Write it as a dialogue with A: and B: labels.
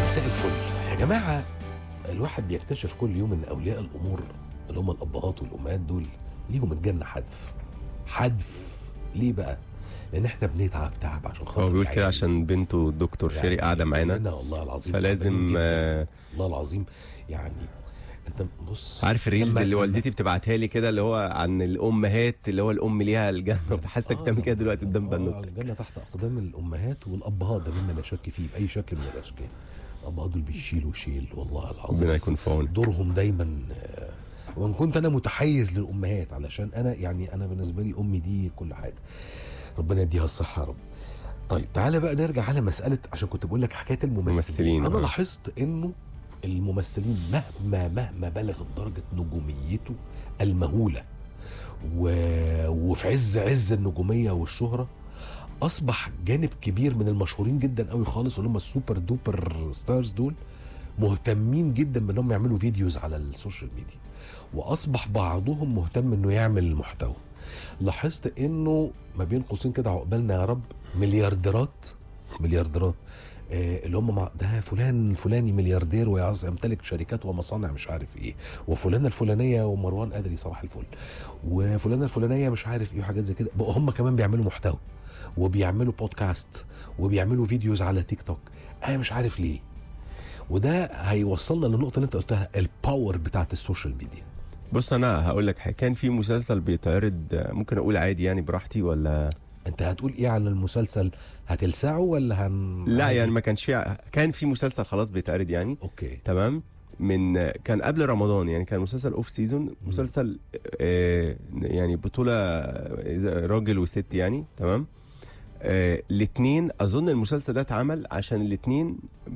A: مساء الفل يا جماعة الواحد بيكتشف كل يوم ان اولياء الامور اللي هم الابهات والامهات دول ليهم الجنة حذف حذف ليه بقى؟ لان احنا بنتعب تعب عشان خاطر
B: هو بيقول كده
A: العيال.
B: عشان بنته الدكتور
A: يعني
B: شيري قاعده معانا
A: كلنا والله العظيم
B: فلازم
A: تعبانين جداً.
B: آه،
A: والله العظيم يعني انت بص
B: عارف الريلز
A: لما-
B: اللي
A: لما-
B: والدتي بتبعتها لي كده اللي هو عن الامهات اللي هو الام ليها الجنه حاسك
A: آه،
B: بتعمل كده دلوقتي قدام
A: آه،
B: بنوتك
A: الجنة تحت أقدام الأمهات والأبهات ده مما لا شك فيه بأي شكل من الأشكال الأبهات دول بيشيلوا شيل والله العظيم
B: ربنا
A: بس
B: يكون في عونك
A: دورهم دايما آه، وان كنت انا متحيز للامهات علشان انا يعني انا بالنسبه لي امي دي كل حاجه ربنا يديها الصحه يا رب طيب تعالى بقى نرجع على مساله عشان كنت بقول لك حكايه الممثلين
B: الممثلين،
A: انا
B: آه.
A: لاحظت انه الممثلين مهما مهما بلغت درجه نجوميته المهوله و... وفي عز عز النجوميه والشهره اصبح جانب كبير من المشهورين جدا قوي خالص اللي هم السوبر دوبر ستارز دول مهتمين جدا بانهم يعملوا فيديوز على السوشيال ميديا واصبح بعضهم مهتم انه يعمل محتوى لاحظت انه ما بين قوسين كده عقبالنا يا رب مليارديرات مليارديرات آه اللي هم مع ده فلان فلاني ملياردير ويعز يمتلك شركات ومصانع مش عارف ايه وفلانه الفلانيه ومروان قادري صباح الفل وفلانه الفلانيه مش عارف ايه وحاجات زي كده بقوا هم كمان بيعملوا محتوى وبيعملوا بودكاست وبيعملوا فيديوز على تيك توك انا مش عارف ليه وده هيوصلنا للنقطه اللي انت قلتها الباور بتاعت السوشيال ميديا
B: بص انا هقول لك حاجه كان في مسلسل بيتعرض آه، ممكن اقول عادي يعني براحتي ولا
A: انت هتقول ايه على المسلسل هتلسعه ولا هن
B: لا
A: عادي؟
B: يعني ما كانش في كان في مسلسل خلاص بيتعرض يعني
A: اوكي
B: تمام من آه، كان قبل رمضان يعني كان مسلسل اوف سيزون مسلسل آه يعني بطوله آه، راجل وست يعني تمام آه الاثنين اظن المسلسل ده اتعمل عشان الاثنين